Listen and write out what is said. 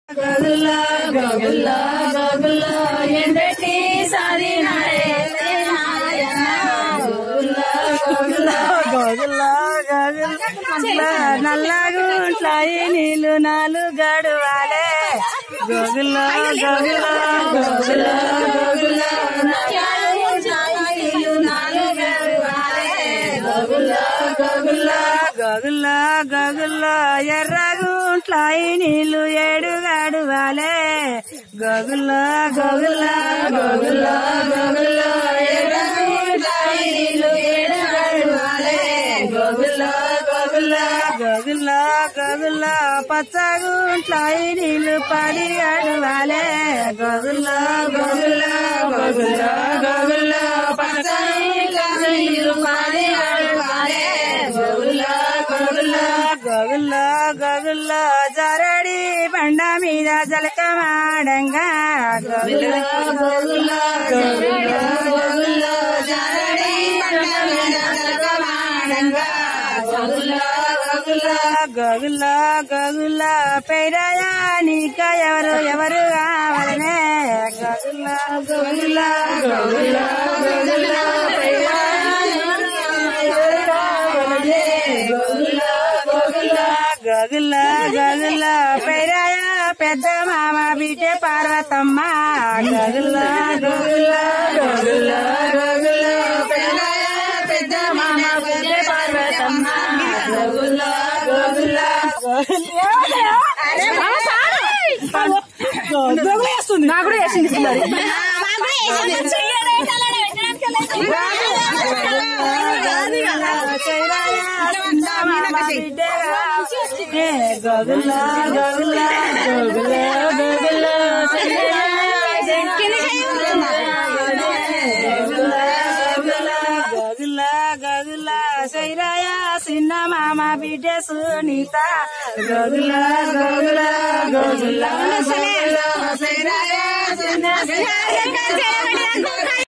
గగుల్లా గగుల్లా గగుల్లా ఎండటి సారి గోగుల్లా గోగుల్లా నల్లగుంట్లాయి నీళ్ళు నాలుగు గడువాలే గోగుల్లా గోగుల్లా గోగుల్లా గగుల్లా గగుల్లా గగుల్లా గోగుల్లా గోగుల్లా ఎర్రగుంట్లాయి నీళ్ళు ఏడు గడువాలే గోగుల్లా గోగుల్లా గగుల్లా గగుల్లా ఎర్రగుంటాయి నీళ్ళు ఏడగడువాలే గగుల్లా గగుల్లా గగుల్లా గగుల్లా పచ్చగుంట్లాయి నీళ్ళు పది అడువాలే గగుల్లా గగుల్లా గగుల్లా గగుల్లా పచ్చని నీళ్ళు పాడి అడువాలే గగుల్లా గగుల్లా గగుల్లా గగుల్లా జరడి బండ మీద జలకమాడంగా గగుల్లా గగుల్లా గగుల్లా గగుల్లా జారడి పండమిన జగమానంగా గగుల్లా గగుల్లా గగుల్లా గగుల్లా పెరయా నీక ఎవరు ఎవరు కావాలనే గగుల్లా గగుల్లా గగుల్లా గగుల్లా గగుల్లా గగుల్లా గగుల్లా గగుల్లా పెరయా పెద్ద మామ బిడ్డ పార్వతమ్మ గగుల్లా గగుల్లా గగుల్లా గగుల్లా పెళ్ళాయ పెద్ద మామ పెద్ద పార్వతమ్మ గగుల్లా గగుల్లా వేస్తుంది నాకు కూడా వేసింది పిల్లలు గగుల్లా గగుల్లా గగుల్లా గగుల్లా గగుల్లా గగుల్లా సైరాయ చిన్న మామ బిడ్డ సునీత గగుల్లా గగుల్లా గగుల్లా సైరాయ చిన్న